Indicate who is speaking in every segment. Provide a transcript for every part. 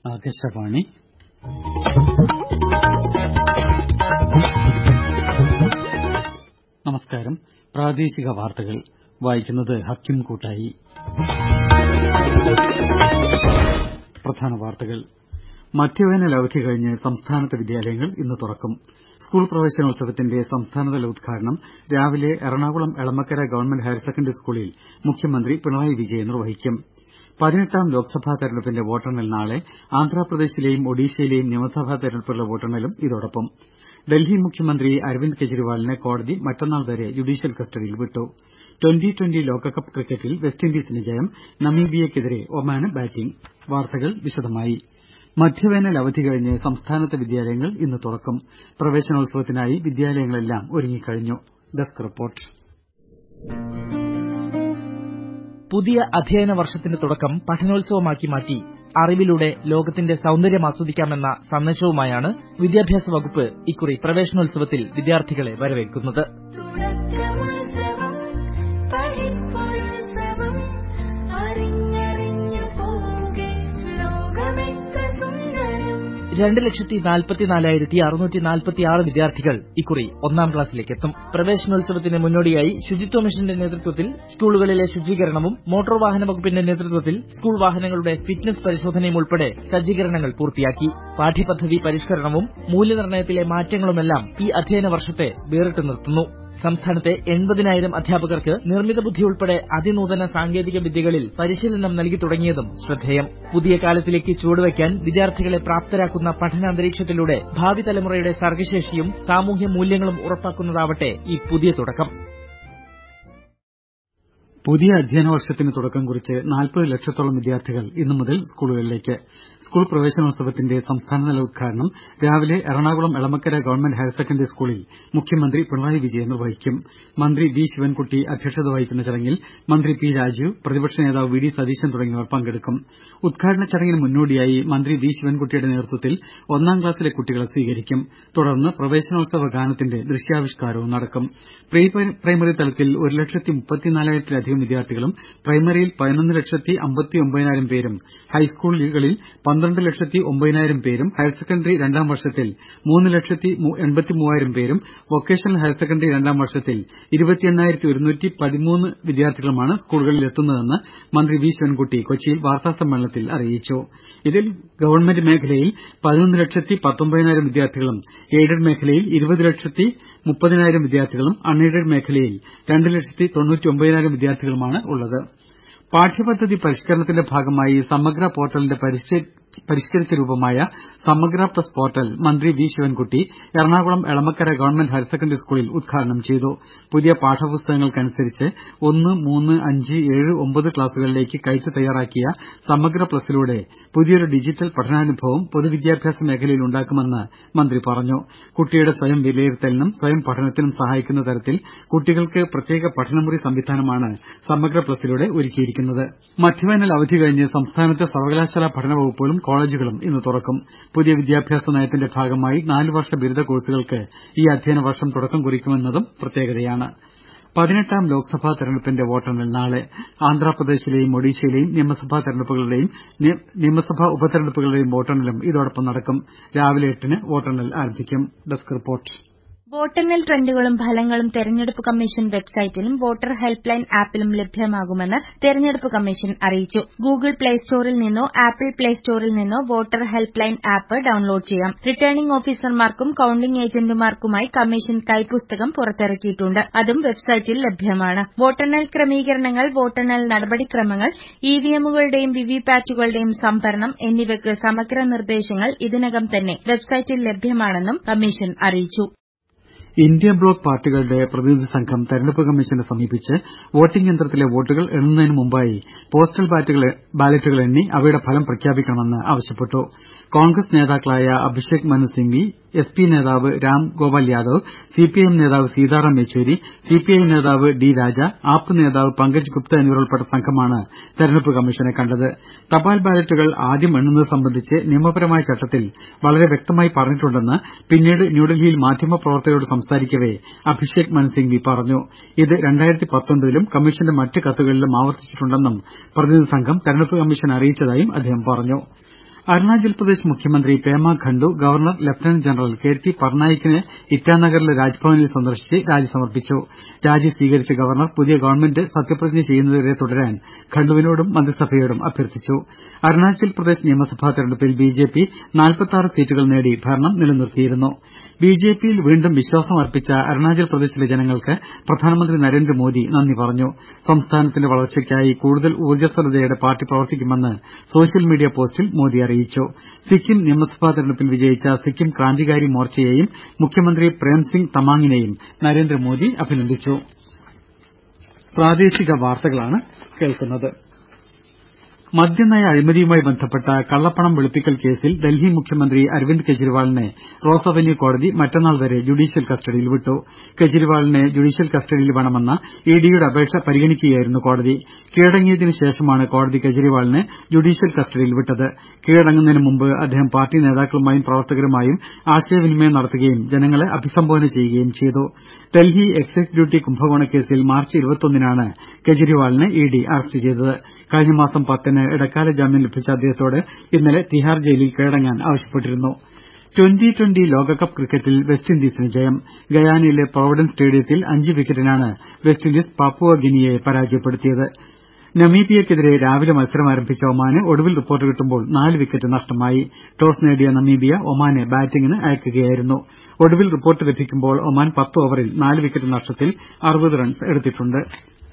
Speaker 1: ആകാശവാണി നമസ്കാരം പ്രാദേശിക വാർത്തകൾ വായിക്കുന്നത് ഹക്കിം കൂട്ടായി പ്രധാന വാർത്തകൾ മധ്യവേനൽ അവധി കഴിഞ്ഞ് സംസ്ഥാനത്തെ വിദ്യാലയങ്ങൾ ഇന്ന് തുറക്കും സ്കൂൾ പ്രവേശനോത്സവത്തിന്റെ സംസ്ഥാനതല ഉദ്ഘാടനം രാവിലെ Ernakulam Elamakkara government higher secondary സ്കൂളിൽ മുഖ്യമന്ത്രി പിണറായി വിജയൻ നിർവഹിക്കും പതിനെട്ടാം ലോക്സഭാ തെരഞ്ഞെടുപ്പിന്റെ വോട്ടെണ്ണൽ നാളെ ആന്ധ്രാപ്രദേശിലെയും ഒഡീഷയിലെയും നിയമസഭാ തെരഞ്ഞെടുപ്പുകളുടെ വോട്ടെണ്ണലും ഇതോടൊപ്പം ഡൽഹി മുഖ്യമന്ത്രി അരവിന്ദ് കെജ്രിവാളിനെ കോടതി മറ്റന്നാൾ വരെ ജുഡീഷ്യൽ കസ്റ്റഡിയിൽ വിട്ടു ട്വന്റി ട്വന്റി ലോകകപ്പ് ക്രിക്കറ്റിൽ വെസ്റ്റിൻഡീസിന് ജയം നമീബിയക്കെതിരെ ഒമാന് ബാറ്റിംഗ് വാർത്തകൾ വിശദമായി മധ്യവേനൽ അവധി കഴിഞ്ഞ് സംസ്ഥാനത്തെ വിദ്യാലയങ്ങൾ ഇന്ന് തുറക്കും പ്രവേശനോത്സവത്തിനായി വിദ്യാലയങ്ങളെല്ലാം ഒരുങ്ങിക്കഴിഞ്ഞു ഡെസ്ക് റിപ്പോർട്ട്
Speaker 2: പുതിയ അധ്യയന വർഷത്തിന്റെ തുടക്കം പഠനോത്സവമാക്കി മാറ്റി അറിവിലൂടെ ലോകത്തിന്റെ സൌന്ദര്യം ആസ്വദിക്കാമെന്ന സന്ദേശവുമായാണ് വിദ്യാഭ്യാസ വകുപ്പ് ഇക്കുറി പ്രവേശനോത്സവത്തിൽ വിദ്യാർത്ഥികളെ വരവേൽക്കുന്നത് രണ്ട് ലക്ഷത്തി നാൽപ്പത്തിനാലായിരത്തി അറുന്നൂറ്റി നാൽപ്പത്തിയാറ് വിദ്യാർത്ഥികൾ ഇക്കുറി ഒന്നാം ക്ലാസ്സിലേക്കെത്തും പ്രവേശനോത്സവത്തിന് മുന്നോടിയായി ശുചിത്വ മിഷന്റെ നേതൃത്വത്തിൽ സ്കൂളുകളിലെ ശുചീകരണവും മോട്ടോർ വാഹന വകുപ്പിന്റെ നേതൃത്വത്തിൽ സ്കൂൾ വാഹനങ്ങളുടെ ഫിറ്റ്നസ് പരിശോധനയും ഉൾപ്പെടെ സജ്ജീകരണങ്ങൾ പൂർത്തിയാക്കി പാഠ്യപദ്ധതി പരിഷ്കരണവും മൂല്യനിർണ്ണയത്തിലെ മാറ്റങ്ങളുമെല്ലാം ഈ അധ്യയന വർഷത്തെ വേറിട്ട് നിർത്തുന്നു സംസ്ഥാനത്തെ എൺപതിനായിരം അധ്യാപകർക്ക് നിർമ്മിത ബുദ്ധി ഉൾപ്പെടെ അതിനൂതന സാങ്കേതിക വിദ്യകളിൽ പരിശീലനം നൽകി തുടങ്ങിയതും ശ്രദ്ധേയം പുതിയ കാലത്തിലേക്ക് ചുവടുവയ്ക്കാൻ വിദ്യാർത്ഥികളെ പ്രാപ്തരാക്കുന്ന പഠനാന്തരീക്ഷത്തിലൂടെ ഭാവി തലമുറയുടെ സർഗശേഷിയും സാമൂഹ്യ മൂല്യങ്ങളും ഉറപ്പാക്കുന്നതാവട്ടെ ഈ പുതിയ തുടക്കം
Speaker 1: പുതിയ അധ്യയന വർഷത്തിന് തുടക്കം കുറിച്ച് നാൽപ്പത് ലക്ഷത്തോളം വിദ്യാർത്ഥികൾ ഇന്നു മുതൽ സ്കൂളുകളിലേക്ക് സ്കൂൾ പ്രവേശനോത്സവത്തിന്റെ സംസ്ഥാനതല ഉദ്ഘാടനം രാവിലെ Ernakulam Elamakkara government higher secondary സ്കൂളിൽ മുഖ്യമന്ത്രി പിണറായി വിജയൻ നിർവഹിക്കും മന്ത്രി വി ശിവൻകുട്ടി അധ്യക്ഷത വഹിക്കുന്ന ചടങ്ങിൽ മന്ത്രി പി രാജീവ് പ്രതിപക്ഷ നേതാവ് വി ഡി സതീശൻ തുടങ്ങിയവർ പങ്കെടുക്കും ഉദ്ഘാടന ചടങ്ങിന് മുന്നോടിയായി മന്ത്രി വി ശിവൻകുട്ടിയുടെ നേതൃത്വത്തിൽ ഒന്നാം ക്ലാസ്സിലെ കുട്ടികളെ സ്വീകരിക്കും തുടർന്ന് പ്രവേശനോത്സവ ഗാനത്തിന്റെ ദൃശ്യാവിഷ്കാരവും നടക്കും പ്രീ പ്രൈമറി തലത്തിൽ ഒരു ലക്ഷത്തി മുപ്പത്തിനാലായിരത്തിലധികം വിദ്യാർത്ഥികളും പ്രൈമറിയിൽ പതിനൊന്ന് ലക്ഷത്തി അമ്പത്തി ഒമ്പതിനായിരം പേരും ഹൈസ്കൂളുകളിൽ പന്ത്രണ്ട് ലക്ഷത്തി ഒമ്പതിനായിരം പേരും ഹയർ സെക്കൻഡറി രണ്ടാം വർഷത്തിൽ മൂന്ന് ലക്ഷത്തി എൺപത്തി മൂവായിരം പേരും വൊക്കേഷണൽ ഹയർ സെക്കൻഡറി രണ്ടാം വർഷത്തിൽ ഇരുപത്തി എണ്ണായിരത്തി ഒരുന്നൂറ്റി പതിമൂന്ന് വിദ്യാർത്ഥികളുമാണ് സ്കൂളുകളിൽ എത്തുന്നതെന്ന് മന്ത്രി വി ശിവൻകുട്ടി കൊച്ചിയിൽ വാർത്താസമ്മേളനത്തിൽ അറിയിച്ചു ഇതിൽ ഗവൺമെന്റ് മേഖലയിൽ പതിനൊന്ന് ലക്ഷത്തി പത്തൊമ്പതിനായിരം വിദ്യാർത്ഥികളും എയ്ഡഡ് മേഖലയിൽ ഇരുപത് ലക്ഷത്തി മുപ്പതിനായിരം വിദ്യാർത്ഥികളും അൺഎയ്ഡഡ് മേഖലയിൽ രണ്ട് ലക്ഷത്തി തൊണ്ണൂറ്റി ഒമ്പതിനായിരം വിദ്യാർത്ഥികളുമാണുള്ളത് പാഠ്യപദ്ധതി പരിഷ്കരണത്തിന്റെ ഭാഗമായി സമഗ്ര പോർട്ടലിന്റെ പരിഷ്കരിച്ച രൂപമായ സമഗ്ര പ്ലസ് പോർട്ടൽ മന്ത്രി V Sivankutty Ernakulam Elamakkara government higher secondary സ്കൂളിൽ ഉദ്ഘാടനം ചെയ്തു പുതിയ പാഠപുസ്തകങ്ങൾക്കനുസരിച്ച് ഒന്ന് മൂന്ന് അഞ്ച് ഏഴ് ഒമ്പത് ക്ലാസുകളിലേക്ക് കയറ്റി തയ്യാറാക്കിയ സമഗ്ര പ്ലസിലൂടെ പുതിയൊരു ഡിജിറ്റൽ പഠനാനുഭവം പൊതുവിദ്യാഭ്യാസ മേഖലയിൽ ഉണ്ടാക്കുമെന്ന് മന്ത്രി പറഞ്ഞു കുട്ടിയുടെ സ്വയം വിലയിരുത്തലിനും സ്വയം പഠനത്തിനും സഹായിക്കുന്ന തരത്തിൽ കുട്ടികൾക്ക് പ്രത്യേക പഠനമുറി സംവിധാനമാണ് സമഗ്ര പ്ലസിലൂടെ ഒരുക്കിയിരിക്കുന്നത് മധ്യവേനൽ അവധി കഴിഞ്ഞ് സംസ്ഥാനത്തെ സർവകലാശാലാ പഠന വകുപ്പുകളും കോളേജുകളും ഇന്ന് തുറക്കും പുതിയ വിദ്യാഭ്യാസ നയത്തിന്റെ ഭാഗമായി നാലുവർഷ ബിരുദ കോഴ്സുകൾക്ക് ഈ അധ്യയന വർഷം തുടക്കം കുറിക്കുമെന്നതും പ്രത്യേകതയാണ് പതിനെട്ടാം ലോക്സഭാ തെരഞ്ഞെടുപ്പിന്റെ വോട്ടെണ്ണൽ നാളെ ആന്ധ്രാപ്രദേശിലെയും ഒഡീഷയിലെയും നിയമസഭാ തെരഞ്ഞെടുപ്പുകളുടെയും നിയമസഭാ ഉപതെരഞ്ഞെടുപ്പുകളുടെയും വോട്ടെണ്ണലും ഇതോടൊപ്പം നടക്കും രാവിലെ എട്ടിന് വോട്ടെണ്ണൽ ആരംഭിക്കും ഡെസ്ക് റിപ്പോർട്ട്
Speaker 3: വോട്ടെണ്ണൽ ട്രെൻഡുകളും ഫലങ്ങളും തെരഞ്ഞെടുപ്പ് കമ്മീഷൻ വെബ്സൈറ്റിലും വോട്ടർ ഹെൽപ്പ് ലൈൻ ആപ്പിലും ലഭ്യമാകുമെന്ന് തെരഞ്ഞെടുപ്പ് കമ്മീഷൻ അറിയിച്ചു ഗൂഗിൾ പ്ലേ സ്റ്റോറിൽ നിന്നോ ആപ്പിൾ പ്ലേ സ്റ്റോറിൽ നിന്നോ voter help line app download ചെയ്യാം റിട്ടേണിംഗ് ഓഫീസർമാർക്കും കൌണ്ടിംഗ് ഏജന്റുമാർക്കുമായി കമ്മീഷൻ കൈപ്പുസ്തകം പുറത്തിറക്കിയിട്ടുണ്ട് അതും വെബ്സൈറ്റിൽ ലഭ്യമാണ് വോട്ടെണ്ണൽ ക്രമീകരണങ്ങൾ വോട്ടെണ്ണൽ നടപടിക്രമങ്ങൾ ഇവിഎമ്മുകളുടെയും വിവിപാറ്റുകളുടെയും സംഭരണം എന്നിവയ്ക്ക് സമഗ്ര നിർദ്ദേശങ്ങൾ ഇതിനകം തന്നെ വെബ്സൈറ്റിൽ ലഭ്യമാണെന്നും കമ്മീഷൻ അറിയിച്ചു
Speaker 1: ഇന്ത്യ ബ്ലോക്ക് പാർട്ടികളുടെ പ്രതിനിധി സംഘം തെരഞ്ഞെടുപ്പ് കമ്മീഷനെ സമീപിച്ച് വോട്ടിംഗ് യന്ത്രത്തിലെ വോട്ടുകൾ എണ്ണുന്നതിന് മുമ്പായി പോസ്റ്റൽ ബാലറ്റുകൾ എണ്ണി അവയുടെ ഫലം പ്രഖ്യാപിക്കണമെന്ന് ആവശ്യപ്പെട്ടു കോൺഗ്രസ് നേതാക്കളായ അഭിഷേക് മനു സിംഗ്വി എസ് പി നേതാവ് രാം ഗോപാൽ യാദവ് സിപിഐഎം നേതാവ് സീതാറാം യെച്ചൂരി സിപിഐ നേതാവ് ഡി രാജ ആപ്പ് നേതാവ് പങ്കജ് ഗുപ്ത എന്നിവരുൾപ്പെട്ട സംഘമാണ് തെരഞ്ഞെടുപ്പ് കമ്മീഷനെ കണ്ടത് തപാൽ ബാലറ്റുകൾ ആദ്യം എണ്ണുന്നത് സംബന്ധിച്ച് നിയമപരമായ ചട്ടത്തിൽ വളരെ വ്യക്തമായി പറഞ്ഞിട്ടുണ്ടെന്ന് പിന്നീട് ന്യൂഡൽഹിയിൽ മാധ്യമപ്രവർത്തകരോട് സംസാരിക്കവെ അഭിഷേക് മനു സിംഗ്വി പറഞ്ഞു ഇത് ലും കമ്മീഷന്റെ മറ്റ് കത്തുകളിലും ആവർത്തിച്ചിട്ടുണ്ടെന്നും പ്രതിനിധി സംഘം തെരഞ്ഞെടുപ്പ് കമ്മീഷനെ അറിയിച്ചതായും അദ്ദേഹം പറഞ്ഞു അരുണാചൽ പ്രദേശ് മുഖ്യമന്ത്രി Pema Khandu governor lieutenant general K T പട്നായിക്കിനെ ഇറ്റാനഗറിലെ രാജ്ഭവനിൽ സന്ദർശിച്ച് രാജി സമർപ്പിച്ചു രാജി സ്വീകരിച്ച ഗവർണർ പുതിയ ഗവൺമെന്റ് സത്യപ്രതിജ്ഞ ചെയ്യുന്നതുവരെ തുടരാൻ ഖണ്ഡുവിനോടും മന്ത്രിസഭയോടും അഭ്യർത്ഥിച്ചു അരുണാചൽ പ്രദേശ് നിയമസഭാ തെരഞ്ഞെടുപ്പിൽ ബിജെപി സീറ്റുകൾ നേടി ഭരണം നിലനിർത്തിയിരുന്നു ബിജെപിയിൽ വീണ്ടും വിശ്വാസം അർപ്പിച്ച അരുണാചൽ പ്രദേശിലെ ജനങ്ങൾക്ക് പ്രധാനമന്ത്രി നരേന്ദ്രമോദി നന്ദി പറഞ്ഞു സംസ്ഥാനത്തിന്റെ വളർച്ചയ്ക്കായി കൂടുതൽ ഊർജ്ജസ്വലതയോടെ പാർട്ടി പ്രവർത്തിക്കുമെന്ന് സോഷ്യൽ മീഡിയ പോസ്റ്റിൽ മോദി അറിയിച്ചു സിക്കിം നിയമസഭാ തെരഞ്ഞെടുപ്പിൽ വിജയിച്ച സിക്കിം ക്രാന്തികാരി മോർച്ചയെയും മുഖ്യമന്ത്രി പ്രേംസിംഗ് തമാങ്ങിനെയും നരേന്ദ്രമോദി അഭിനന്ദിച്ചു മദ്യനയ അഴിമതിയുമായി ബന്ധപ്പെട്ട കള്ളപ്പണം വെളുപ്പിക്കൽ കേസിൽ ഡൽഹി മുഖ്യമന്ത്രി അരവിന്ദ് കെജ്രിവാളിനെ റോസ് അവന്യൂ കോടതി മറ്റന്നാൾ വരെ ജുഡീഷ്യൽ കസ്റ്റഡിയിൽ വിട്ടു കെജ്രിവാളിനെ ജുഡീഷ്യൽ കസ്റ്റഡിയിൽ വേണമെന്ന ഇഡിയുടെ അപേക്ഷ പരിഗണിക്കുകയായിരുന്നു കോടതി കീഴടങ്ങിയതിനു ശേഷമാണ് കോടതി കെജ്രിവാളിനെ ജുഡീഷ്യൽ കസ്റ്റഡിയിൽ വിട്ടത് കീഴടങ്ങുന്നതിന് മുമ്പ് അദ്ദേഹം പാർട്ടി നേതാക്കളുമായും പ്രവർത്തകരുമായും ആശയവിനിമയം നടത്തുകയും ജനങ്ങളെ അഭിസംബോധന ചെയ്യുകയും ചെയ്തു ഡൽഹി എക്സൈസ് ഡ്യൂട്ടി കുംഭകോണ കേസിൽ മാർച്ച് ഇരുപത്തൊന്നിനാണ് കെജ്രിവാളിനെ ഇഡി അറസ്റ്റ് ചെയ്തത് കഴിഞ്ഞ മാസം പത്തിന് ഇടക്കാല ജാമ്യം ലഭിച്ച അദ്ദേഹത്തോട് ഇന്നലെ തിഹാർ ജയിലിൽ കീഴടങ്ങാൻ ആവശ്യപ്പെട്ടിരുന്നു ട്വന്റി ട്വന്റി ലോകകപ്പ് ക്രിക്കറ്റിൽ വെസ്റ്റിൻഡീസിന് ജയം ഗയാനയിലെ പ്രൊവിഡൻസ് സ്റ്റേഡിയത്തിൽ അഞ്ച് വിക്കറ്റിനാണ് വെസ്റ്റിൻഡീസ് പാപ്പുവ ഗിനിയെ പരാജയപ്പെടുത്തിയത് നമീബിയക്കെതിരെ രാവിലെ മത്സരം ആരംഭിച്ച ഒമാന് ഒടുവിൽ റിപ്പോർട്ട് കിട്ടുമ്പോൾ നാല് വിക്കറ്റ് നഷ്ടമായി ടോസ് നേടിയ നമീബിയ ഒമാനെ ബാറ്റിംഗിന് അയക്കുകയായിരുന്നു ഒടുവിൽ റിപ്പോർട്ട് ലഭിക്കുമ്പോൾ ഒമാൻ പത്ത് ഓവറിൽ നാല് വിക്കറ്റ് നഷ്ടത്തിൽ അറുപത് റൺസ് എടുത്തിട്ടുണ്ട്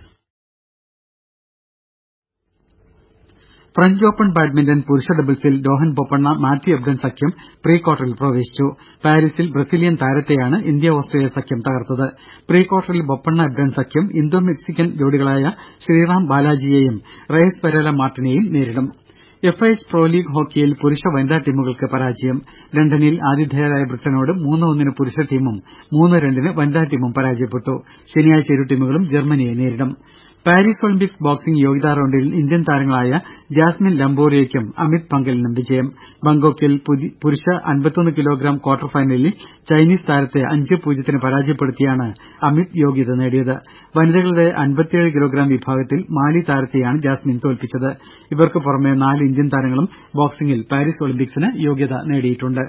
Speaker 1: ഫ്രഞ്ച് ഓപ്പൺ ബാഡ്മിന്റൺ പുരുഷ ഡബിൾസിൽ രോഹൻ ബൊപ്പണ്ണ മാത്യു എബ്ഡൻ സഖ്യം പ്രീ ക്വാർട്ടറിൽ പ്രവേശിച്ചു പാരീസിൽ ബ്രസീലിയൻ താരത്തെയാണ് ഇന്ത്യ ഓസ്ട്രേലിയ സഖ്യം തകർത്തത് പ്രീ ക്വാർട്ടറിൽ ബൊപ്പണ്ണ എബ്ഡൻ സഖ്യം ഇന്തോ മെക്സിക്കൻ ജോഡികളായ ശ്രീറാം ബാലാജിയെയും റയസ് പരേല മാർട്ടിനെയും നേരിടും F I H pro league ഹോക്കിയിൽ പുരുഷ വനിതാ ടീമുകൾക്ക് പരാജയം ലണ്ടനിൽ ആതിഥേയരായ ബ്രിട്ടനോട് മൂന്ന് ഒന്നിന് പുരുഷ ടീമും മൂന്ന് രണ്ടിന് വനിതാ ടീമും പരാജയപ്പെട്ടു ശനിയാഴ്ച ഇരു ടീമുകളും ജർമ്മനിയെ നേരിടും പാരീസ് ഒളിമ്പിക്സ് ബോക്സിംഗ് യോഗ്യതാ റൌണ്ടിൽ ഇന്ത്യൻ താരങ്ങളായ ജാസ്മിൻ ലംബോറിയയ്ക്കും അമിത് പങ്കലിനും വിജയം ബങ്കോക്കിൽ പുരുഷ അൻപത്തൊന്ന് കിലോഗ്രാം ക്വാർട്ടർ ഫൈനലിൽ ചൈനീസ് താരത്തെ അഞ്ച് പൂജ്യത്തിന് പരാജയപ്പെടുത്തിയാണ് അമിത് യോഗ്യത നേടിയത് വനിതകളുടെ അൻപത്തിയേഴ് കിലോഗ്രാം വിഭാഗത്തിൽ മാലി താരത്തെയാണ് ജാസ്മിൻ തോൽപ്പിച്ചത് ഇവർക്ക് പുറമെ നാല് ഇന്ത്യൻ താരങ്ങളും ബോക്സിംഗിൽ പാരീസ് ഒളിമ്പിക്സിന് യോഗ്യത നേടിയിട്ടുണ്ട്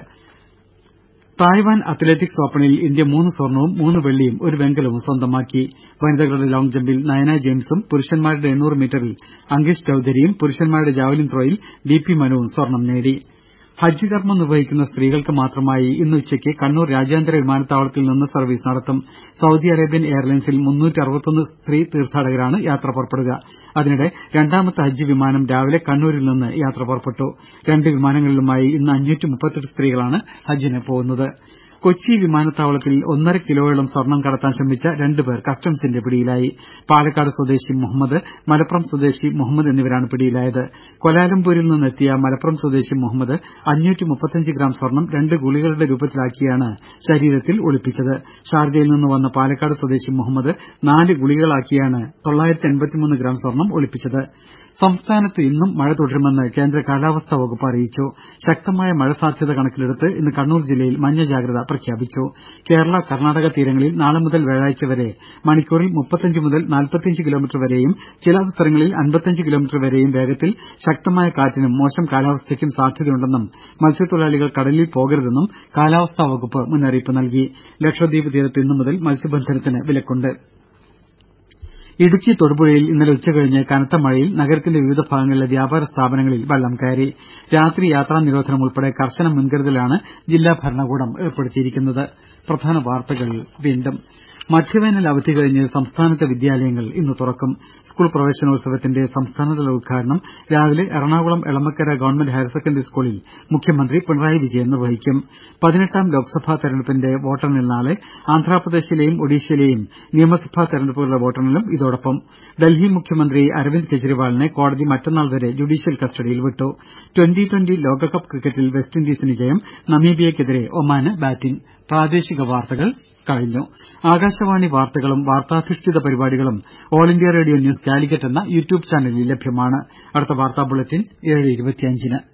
Speaker 1: തായ്വാൻ അത്ലറ്റിക്സ് ഓപ്പണിൽ ഇന്ത്യ മൂന്ന് സ്വർണവും മൂന്ന് വെള്ളിയും ഒരു വെങ്കലവും സ്വന്തമാക്കി വനിതകളുടെ ലോങ് ജമ്പിൽ നയന ജെയിംസും പുരുഷന്മാരുടെ എണ്ണൂറ് മീറ്ററിൽ അങ്കിഷ് ചൌധരിയും പുരുഷന്മാരുടെ ജാവലിൻ ത്രോയിൽ ഡി പി മനുവും സ്വർണം നേടി ഹജ്ജ് കർമ്മം നിർവഹിക്കുന്ന സ്ത്രീകൾക്ക് മാത്രമായി ഇന്ന് ഉച്ചയ്ക്ക് കണ്ണൂർ രാജ്യാന്തര വിമാനത്താവളത്തിൽ നിന്ന് സർവീസ് നടത്തും സൌദി അറേബ്യൻ എയർലൈൻസിൽ സ്ത്രീ തീർത്ഥാടകരാണ് യാത്ര പുറപ്പെടുക അതിനിടെ രണ്ടാമത്തെ ഹജ്ജ് വിമാനം രാവിലെ കണ്ണൂരിൽ നിന്ന് യാത്ര പുറപ്പെട്ടു രണ്ട് വിമാനങ്ങളിലുമായി ഇന്ന് സ്ത്രീകളാണ് ഹജ്ജിന് പോകുന്നത് കൊച്ചി വിമാനത്താവളത്തിൽ ഒന്നര കിലോയോളം സ്വർണം കടത്താൻ ശ്രമിച്ച രണ്ടുപേർ കസ്റ്റംസിന്റെ പിടിയിലായി പാലക്കാട് സ്വദേശി മുഹമ്മദ് മലപ്പുറം സ്വദേശി മുഹമ്മദ് എന്നിവരാണ് പിടിയിലായത് കൊലാലംപൂരിൽ നിന്നെത്തിയ മലപ്പുറം സ്വദേശി മുഹമ്മദ് ഗ്രാം സ്വർണം രണ്ട് ഗുളികകളുടെ രൂപത്തിലാക്കിയാണ് ശരീരത്തിൽ ഒളിപ്പിച്ചത് ഷാർജയിൽ നിന്ന് വന്ന പാലക്കാട് സ്വദേശി മുഹമ്മദ് നാല് ഗുളികകളാക്കിയാണ് ഗ്രാം സ്വർണം ഒളിപ്പിച്ചത് സംസ്ഥാനത്ത് ഇന്നും മഴ തുടരുമെന്ന് കേന്ദ്ര കാലാവസ്ഥാ വകുപ്പ് അറിയിച്ചു ശക്തമായ മഴ സാധ്യത കണക്കിലെടുത്ത് ഇന്ന് കണ്ണൂർ ജില്ലയിൽ മഞ്ഞ ജാഗ്രത പ്രഖ്യാപിച്ചു കേരള കർണാടക തീരങ്ങളിൽ നാളെ മുതൽ വ്യാഴാഴ്ച വരെ മണിക്കൂറിൽ മുപ്പത്തഞ്ച് മുതൽ നാൽപ്പത്തിയഞ്ച് കിലോമീറ്റർ വരെയും ചില അവസരങ്ങളിൽ അൻപത്തിയഞ്ച് കിലോമീറ്റർ വരെയും വേഗത്തിൽ ശക്തമായ കാറ്റിനും മോശം കാലാവസ്ഥയ്ക്കും സാധ്യതയുണ്ടെന്നും മത്സ്യത്തൊഴിലാളികൾ കടലിൽ പോകരുതെന്നും കാലാവസ്ഥാ വകുപ്പ് മുന്നറിയിപ്പ് നൽകി ലക്ഷദ്വീപ് തീരത്ത് ഇന്നു മുതൽ മത്സ്യബന്ധനത്തിന് വിലക്കുണ്ട് ഇടുക്കി തൊടുപുഴയിൽ ഇന്നലെ ഉച്ചകഴിഞ്ഞ് കനത്ത മഴയിൽ നഗരത്തിന്റെ വിവിധ ഭാഗങ്ങളിലെ വ്യാപാര സ്ഥാപനങ്ങളിൽ വെള്ളം കയറി രാത്രി യാത്രാ നിരോധനം ഉൾപ്പെടെ കർശന മുൻകരുതലാണ് ജില്ലാ ഭരണകൂടം ഏർപ്പെടുത്തിയിരിക്കുന്നത് മധ്യവേനൽ അവധി കഴിഞ്ഞ് സംസ്ഥാനത്തെ വിദ്യാലയങ്ങൾ ഇന്ന് തുറക്കും സ്കൂൾ പ്രവേശനോത്സവത്തിന്റെ സംസ്ഥാനതല ഉദ്ഘാടനം രാവിലെ Ernakulam Elamakkara government higher secondary സ്കൂളിൽ മുഖ്യമന്ത്രി പിണറായി വിജയൻ നിർവഹിക്കും പതിനെട്ടാം ലോക്സഭാ തെരഞ്ഞെടുപ്പിന്റെ വോട്ടെണ്ണൽ നാളെ ആന്ധ്രാപ്രദേശിലെയും ഒഡീഷയിലെയും നിയമസഭാ തെരഞ്ഞെടുപ്പുകളുടെ വോട്ടെണ്ണലും ഇതോടൊപ്പം ഡൽഹി മുഖ്യമന്ത്രി അരവിന്ദ് കെജ്രിവാളിനെ കോടതി മറ്റന്നാൾ വരെ ജുഡീഷ്യൽ കസ്റ്റഡിയിൽ വിട്ടു ട്വന്റി ട്വന്റി ലോകകപ്പ് ക്രിക്കറ്റിൽ വെസ്റ്റിൻഡീസിന് ജയം നമീബിയക്കെതിരെ ഒമാന് ബാറ്റിംഗ് പ്രാദേശിക വാർത്തകൾ കഴിഞ്ഞു ആകാശവാണി വാർത്തകളും വാർത്താധിഷ്ഠിത പരിപാടികളും all India radio news Calicut എന്ന യൂട്യൂബ് ചാനലിൽ ലഭ്യമാണ് അടുത്ത വാർത്താ ബുള്ളറ്റിൻ ഏഴ് ഇരുപത്തിയഞ്ചിന്